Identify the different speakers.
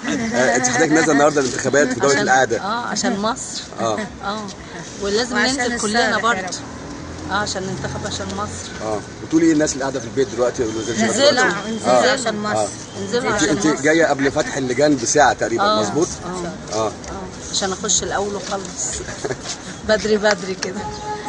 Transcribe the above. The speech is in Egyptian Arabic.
Speaker 1: آه، انت حضرتك نازله النهارده الانتخابات في دوله
Speaker 2: عشان-
Speaker 1: القعده
Speaker 2: اه عشان مصر
Speaker 1: اه
Speaker 2: اه ولازم
Speaker 3: وعشان
Speaker 2: ننزل كلنا
Speaker 3: الثورة
Speaker 2: برضه
Speaker 3: كمان.
Speaker 2: اه عشان ننتخب عشان مصر
Speaker 1: اه بتقولي ايه الناس اللي قاعده في البيت دلوقتي واللي نزلت
Speaker 2: نزلوا.
Speaker 3: لا
Speaker 1: آه.
Speaker 3: انزلوا عشان
Speaker 1: اه
Speaker 3: مصر
Speaker 2: انزلوا
Speaker 1: انت
Speaker 2: عشان
Speaker 1: انت
Speaker 2: مصر
Speaker 1: جايه قبل فتح اللجان بساعه تقريبا
Speaker 2: آه،
Speaker 1: مظبوط
Speaker 2: اه
Speaker 1: اه
Speaker 2: اه عشان اخش الاول وخلص بدري بدري كده